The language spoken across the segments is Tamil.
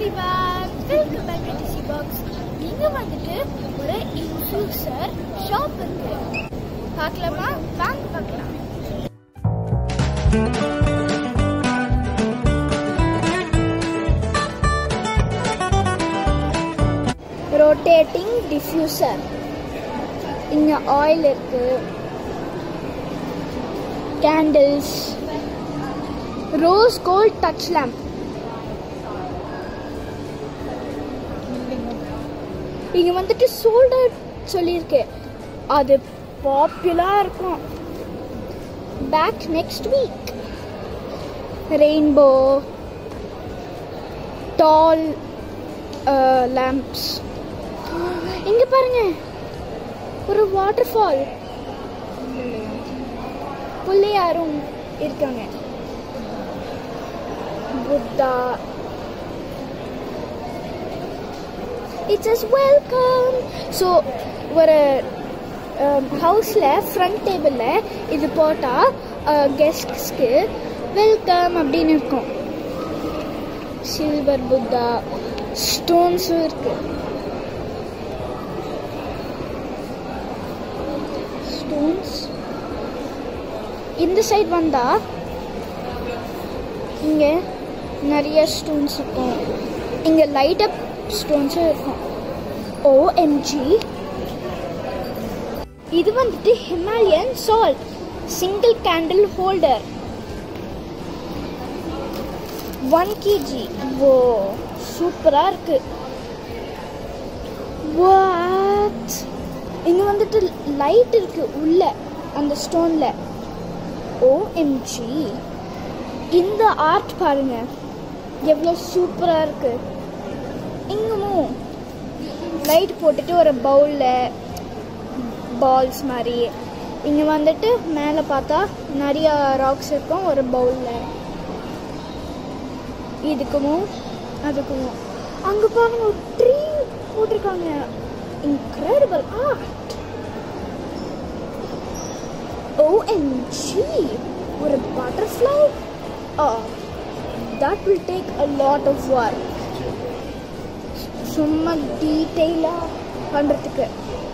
everyone welcome back to DC box இங்க வந்துட்டு ஒரு இன்ஃபியூசர் ஷாப் இருக்கு பார்க்கலாமா வாங்க பார்க்கலாம் ரொட்டேட்டிங் டிஃப்யூசர் இங்க ஆயில் இருக்கு candles rose gold touch lamp இங்க வந்துட்டு சோல்ட் அவுட் சொல்லியிருக்கு அது பாப்புலரா இருக்கும் back next week rainbow doll lamps இங்க பாருங்க ஒரு வாட்டர் ஃபால் பிள்ளையாரும் இருக்காங்க Buddha it's as welcome so ஒரு ஹவுஸில் ஃப்ரண்ட் டேபிளில் இது போட்டால் கெஸ்ட்ஸ்க்கு வெல்கம் அப்படின்னு இருக்கும் சில்வர் புத்தா ஸ்டோன்ஸும் இருக்கு ஸ்டோன்ஸ் இந்த சைடு வந்தா இங்கே நிறைய ஸ்டோன்ஸ் இருக்கும் இங்கே லைட் அப் ஸ்டோன்ஸும் இருக்கும் ஓஎம்ஜி இது வந்துட்டு Himalayan salt single candle holder one KG oh சூப்பராக இருக்கு வாட் இங்க வந்துட்டு லைட் இருக்கு உள்ள அந்த ஸ்டோன்ல ஓஎம்ஜி இந்த ஆர்ட் பாருங்க எவ்வளோ சூப்பரா இருக்கு இங்கமும் லைட் போட்டுட்டு ஒரு பவுல்ல பால்ஸ் மாதிரி இங்க வந்துட்டு மேலே பார்த்தா நிறைய ராக்ஸ் இருக்கும் ஒரு பவுல்ல இதுக்கும் அதுக்கும் அங்க பாருங்க ஒரு ட்ரீ போட்டிருக்காங்க இன்க்ரெடிபிள் ஆர்ட் ஓஎம்ஜி ஒரு butterfly that will take a lot of work சும்மா டீட்டெயிலாக பண்ணுறதுக்கு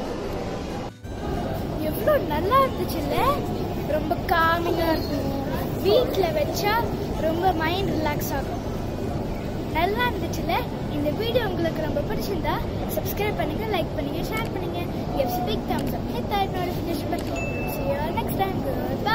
எவ்வளோ நல்லா இருந்துச்சுல்ல ரொம்ப காமிங்காக இருக்கும் வீட்டில் வச்சா ரொம்ப மைண்ட் ரிலாக்ஸ் ஆகும் நல்லா இருந்துச்சுல்ல இந்த வீடியோ உங்களுக்கு ரொம்ப பிடிச்சிருந்தா சப்ஸ்கிரைப் பண்ணுங்க லைக் பண்ணுங்க ஷேர் பண்ணுங்க give us a big thumbs up hit that notification button see you all next time goodbye